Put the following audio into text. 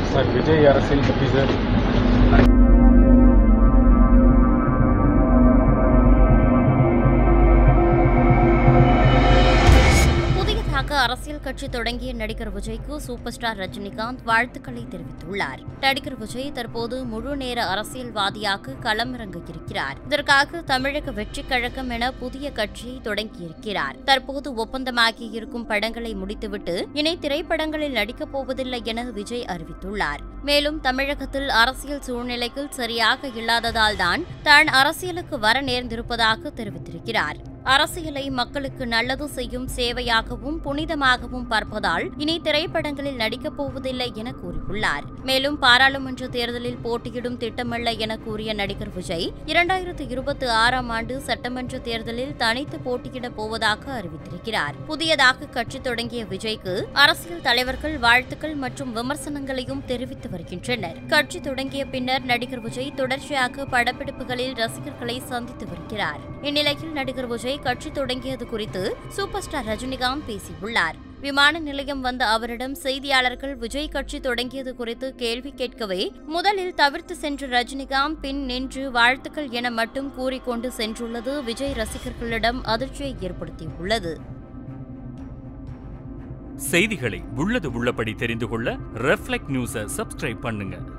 sir Vijay அரசியல் பற்றி sir புதியதாக அரசியல் கட்சி தொடங்கிய நடிகர் விஜய்க்கு சூப்பர் ஸ்டார் ரஜினிகாந்த் வாழ்த்துக்களை தெரிவித்துள்ளார் நடிகர் விஜய் தற்போது முழு நேர அரசியல்வாதியாக களமிறங்க இருக்கிறார் இதற்காக தமிழக வெற்றிக் கழகம் என புதிய கட்சியை தொடங்கியிருக்கிறார் தற்போது ஒப்பந்தமாகி இருக்கும் படங்களை முடித்துவிட்டு இனி திரைப்படங்களில் நடிக்கப் போவதில்லை என விஜய் அறிவித்துள்ளார் மேலும் தமிழகத்தில் அரசியல் சூழ்நிலைகள் சரியாக இல்லாததால் தான் தான் அரசியலுக்கு வர நேர்ந்திருப்பதாக தெரிவித்திருக்கிறார் அரசியலை மக்களுக்கு நல்லது செய்யும் சேவையாகவும் புனிதமாகவும் பார்ப்பதால் இனி திரைப்படங்களில் நடிக்கப் போவதில்லை என கூறியுள்ளார் மேலும் பாராளுமன்ற தேர்தலில் போட்டியிடும் திட்டமில்லை என கூறிய நடிகர் விஜய் இரண்டாயிரத்து இருபத்தி ஆறாம் ஆண்டு சட்டமன்ற தேர்தலில் தனித்து போட்டியிடப் போவதாக அறிவித்திருக்கிறார் புதியதாக கட்சி தொடங்கிய விஜய்க்கு அரசியல் தலைவர்கள் வாழ்த்துக்கள் மற்றும் விமர்சனங்களையும் தெரிவித்து வருகின்றனர் கட்சி தொடங்கிய பின்னர் நடிகர் விஜய் தொடர்ச்சியாக படப்பிடிப்புகளில் ரசிகர்களை சந்தித்து வருகிறார் இந்நிலையில் நடிகர் விஜய் கட்சி தொடங்கியது குறித்து சூப்பர் ஸ்டார் ரஜினிகாந்த் பேசியுள்ளார் விமான நிலையம் வந்த அவரிடம் செய்தியாளர்கள் விஜய் கட்சி தொடங்கியது குறித்து கேள்வி கேட்கவே முதலில் தவிர்த்து சென்ற ரஜினிகாந்த் பின் நின்று வாழ்த்துக்கள் என மட்டும் கூறிக்கொண்டு சென்றுள்ளது விஜய் ரசிகர்களிடம் அதிர்ச்சியை ஏற்படுத்தியுள்ளது செய்திகளை உள்ளது உள்ளபடி தெரிந்து கொள்ள ரெஃப்ளெக்ட் நியூஸை சப்ஸ்கிரைப் பண்ணுங்க